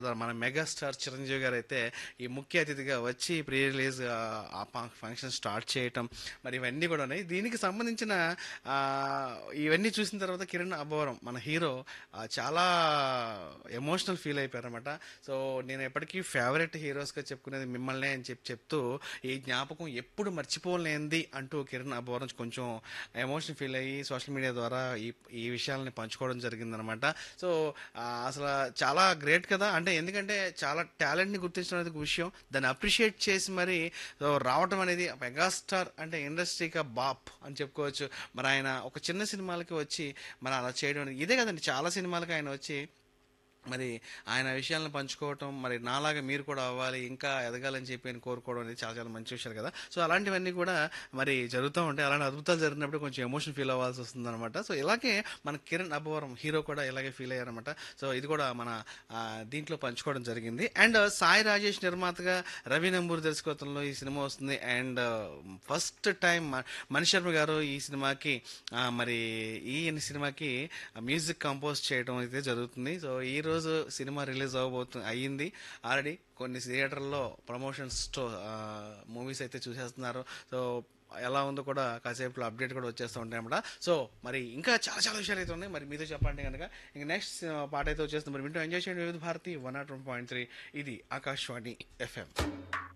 మన మెగాస్టార్ చిరంజీవి గారు అయితే ఈ ముఖ్య అతిథిగా వచ్చి ప్రీ రిలీజ్ ఆ ఫంక్షన్ స్టార్ట్ చేయటం మరి ఇవన్నీ కూడా ఉన్నాయి దీనికి సంబంధించిన ఆ, ఇవన్నీ చూసిన తర్వాత కిరణ్ అబ్బవరం మన హీరో ఆ, చాలా ఎమోషనల్ ఫీల్ అయిపోయారనమాట సో నేను ఎప్పటికీ ఫేవరెట్ హీరోస్గా చెప్పుకునేది మిమ్మల్ని అని చెప్పి చెప్తూ ఈ జ్ఞాపకం ఎప్పుడు మర్చిపోలేంది అంటూ కిరణ్ అబ్బవరం కొంచెం ఎమోషన్ ఫీల్ అయ్యి సోషల్ మీడియా ద్వారా ఈ ఈ విషయాలని పంచుకోవడం జరిగిందనమాట సో ఆ, అసలు చాలా గ్రేట్ కదా అంటే ఎందుకంటే చాలా టాలెంట్ని గుర్తించడం అనేది ఒక విషయం దాన్ని అప్రిషియేట్ చేసి మరి సో రావటం అనేది మెగాస్టార్ అంటే ఇండస్ట్రీగా బాప్ అని చెప్పుకోవచ్చు మరి ఆయన ఒక చిన్న సినిమాలకి వచ్చి మరి అలా చేయడం అనేది ఇదే కదండి చాలా సినిమాలకి ఆయన వచ్చి మరి ఆయన విషయాలను పంచుకోవటం మరి నాలాగా మీరు కూడా అవ్వాలి ఇంకా ఎదగాలని చెప్పి ఆయన కోరుకోవడం అనేది చాలా చాలా మంచి విషయాలు కదా సో అలాంటివన్నీ కూడా మరి జరుగుతూ ఉంటాయి అలాంటి అద్భుతాలు జరిగినప్పుడు కొంచెం ఎమోషన్ ఫీల్ అవ్వాల్సి వస్తుంది అనమాట సో ఇలాగే మన కిరణ్ అబ్బవరం హీరో కూడా ఇలాగే ఫీల్ అయ్యారనమాట సో ఇది కూడా మన ఆ, దీంట్లో పంచుకోవడం జరిగింది అండ్ సాయి రాజేష్ నిర్మాతగా రవి నంబూరి దర్శకత్వంలో ఈ సినిమా వస్తుంది and first time Mani Sharma garu ఈ సినిమాకి ఆ, మరి ఈ సినిమాకి మ్యూజిక్ కంపోజ్ చేయడం అయితే జరుగుతుంది సో ఈ రోజు సినిమా రిలీజ్ అవ్వబోతుంది అయ్యింది ఆల్రెడీ కొన్ని థియేటర్లో ప్రమోషన్స్ మూవీస్ అయితే చూసేస్తున్నారు సో ఎలా ఉందో కూడా కాసేపులో అప్డేట్ కూడా వచ్చేస్తూ ఉంటాయి అన్నమాట సో మరి ఇంకా చాలా చాలా విషయాలు అయితే ఉన్నాయి మరి మీతో చెప్పండి కనుక ఇంక నెక్స్ట్ పాట అయితే వచ్చేస్తుంది మరి వింటూ ఎంజాయ్ చేయండి Vividh Bharati one naught one point three ఇది ఆకాశవాణి ఎఫ్ఎం